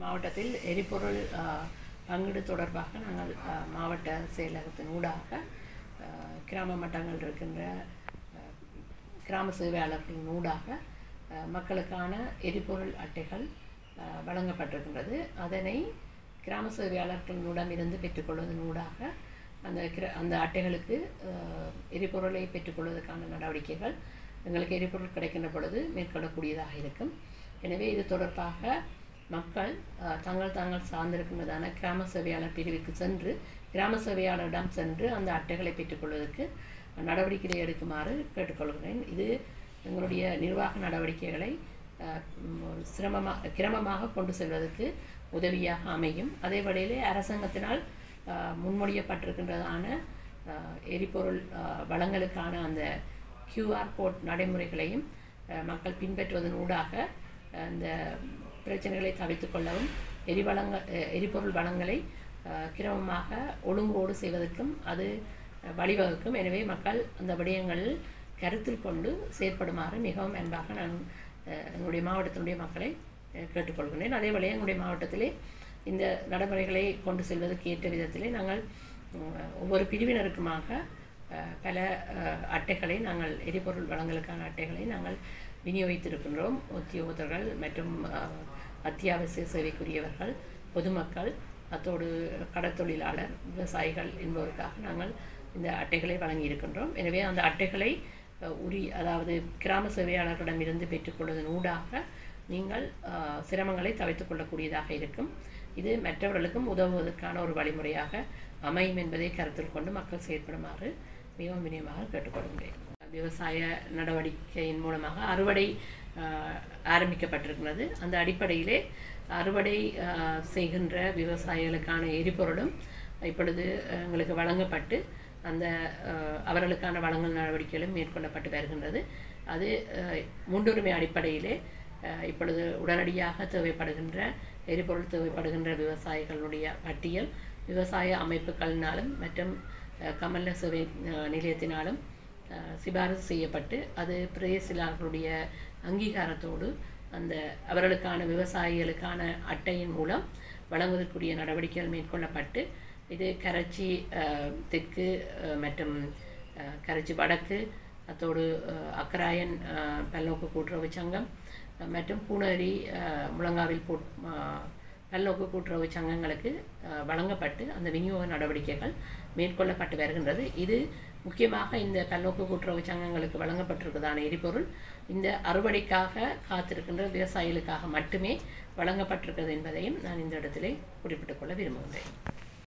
மாவட்டத்தில் எரிபொருள் அஹ், பங்கீடு தொடர்பாக நாங்கள் அஹ், மாவட்ட செயலகத்தின் ஊடாக அஹ், கிராம மட்டங்கள் இருக்கின்ற அஹ், கிராம சேவையாளர்களின் ஊடாக அஹ், மக்களுக்கான எரிபொருள் அட்டைகள் அஹ், வழங்கப்பட்டிருக்கின்றது அதனை கிராம சேவையாளர்களிடமிருந்து பெற்றுக்கொள்வதன் ஊடாக அந்த கிர அந்த அட்டைகளுக்கு அஹ், எரிபொருளை பெற்றுக்கொள்வதற்கான நடவடிக்கைகள் எங்களுக்கு எரிபொருள் கிடைக்கின்ற பொழுது மேற்கொள்ளக்கூடியதாக இருக்கும் எனவே இது தொடர்பாக மக்கள் அஹ், தங்கள் தாங்கள் சார்ந்திருக்கின்றதான கிராம சேவையாளர் பிரிவுக்கு சென்று கிராம சேவையாளரிடம் சென்று அந்த அட்டைகளை பெற்றுக்கொள்வதற்கு நடவடிக்கைகளை எடுக்குமாறு கேட்டுக்கொள்கிறேன் இது எங்களுடைய நிர்வாக நடவடிக்கைகளை அஹ், ம், ஒரு சிரமமாக கிரமமாக கொண்டு செல்வதற்கு உதவியாக அமையும் அதே வேளையிலே அரசாங்கத்தினால் அஹ், முன்மொழியப்பட்டிருக்கின்றதான அஹ், எரிபொருள் அஹ், வளங்களுக்கான அந்த கியூஆர் கோட் நடைமுறைகளையும் அஹ், மக்கள் பின்பற்றுவதன் ஊடாக அஹ், இந்த பிரச்சனைகளை தவிர்த்துக் கொள்ளவும் எரிவளங்க அஹ், எரிபொருள் வளங்களை அஹ், கிரமமாக ஒழுங்கோடு செய்வதற்கும் அது அஹ், வழிவகுக்கும் எனவே மக்கள் அந்த விடயங்களில் கருத்தில் கொண்டு செயற்படுமாறு மிகவும் அன்பாக நான் அஹ், எங்களுடைய மாவட்டத்தினுடைய மக்களை அஹ், கேட்டுக்கொள்கிறேன் அதே வேளையில் எங்களுடைய மாவட்டத்திலே இந்த நடைமுறைகளை கொண்டு செல்வதற்கு ஏற்ற விதத்திலே நாங்கள் உம், ஒவ்வொரு பிரிவினருக்குமாக அஹ், பல அஹ், அட்டைகளை நாங்கள் எரிபொருள் வளங்களுக்கான அட்டைகளை நாங்கள் விநியோகித்திருக்கின்றோம் உத்தியோகத்தர்கள் மற்றும் அஹ், அத்தியாவசிய சேவைக்குரியவர்கள் பொதுமக்கள் அத்தோடு கடற்தொழிலாளர் விவசாயிகள் என்பவருக்காக நாங்கள் இந்த அட்டைகளை வழங்கியிருக்கின்றோம் எனவே அந்த அட்டைகளை அஹ், உரி அதாவது கிராம சேவையாளர்களிடமிருந்து பெற்றுக்கொள்வதன் ஊடாக நீங்கள் அஹ், சிரமங்களை தவிர்த்துக் கொள்ளக்கூடியதாக இருக்கும் இது மற்றவர்களுக்கும் உதவுவதற்கான ஒரு வழிமுறையாக அமையும் என்பதை கருத்தில் கொண்டு மக்கள் செயற்படுமாறு மிகவும் வினயமாக கேட்டுக்கொள்கிறேன் விவசாய நடவடிக்கையின் மூலமாக அறுவடை அஹ், ஆரம்பிக்கப்பட்டிருக்கிறது அந்த அடிப்படையிலே அறுவடை அஹ், செய்கின்ற விவசாயிகளுக்கான எரிபொருளும் இப்பொழுது அஹ், எங்களுக்கு வழங்கப்பட்டு அந்த அஹ், அவர்களுக்கான வழங்கல் நடவடிக்கைகளும் மேற்கொள்ளப்பட்டு வருகின்றது அது அஹ், முன்னுரிமை அடிப்படையிலே அஹ், இப்பொழுது உடனடியாக தேவைப்படுகின்ற எரிபொருள் தேவைப்படுகின்ற விவசாயிகளுடைய பட்டியல் விவசாய அமைப்புகளினாலும் மற்றும் அஹ், கமல்ல சேவை அஹ், நிலையத்தினாலும் அஹ், சிபாரிசு செய்யப்பட்டு அது பிரதேசிலார்களுடைய அங்கீகாரத்தோடு அந்த அவர்களுக்கான விவசாயிகளுக்கான அட்டையின் மூலம் வழங்குவதற்குரிய நடவடிக்கைகள் மேற்கொள்ளப்பட்டு இது கரைச்சி அஹ், தெற்கு அஹ், மற்றும் அஹ், கரைச்சி வடக்கு அத்தோடு அஹ், அக்கராயன் அஹ், பல்நோக்கு கூட்டுறவு சங்கம் அஹ், மற்றும் பூனேரி அஹ், முழங்காவில் பூ அஹ், பல்நோக்கு கூட்டுறவு சங்கங்களுக்கு அஹ், வழங்கப்பட்டு அந்த விநியோக நடவடிக்கைகள் மேற்கொள்ளப்பட்டு வருகின்றது இது முக்கியமாக இந்த பல்நோக்கு கூட்டுறவு சங்கங்களுக்கு வழங்கப்பட்டிருக்கிறதான எரிபொருள் இந்த அறுவடைக்காக காத்திருக்கின்ற விவசாயிகளுக்காக மட்டுமே வழங்கப்பட்டிருக்கிறது என்பதையும் நான் இந்த இடத்திலே குறிப்பிட்டுக் கொள்ள விரும்புகின்றேன்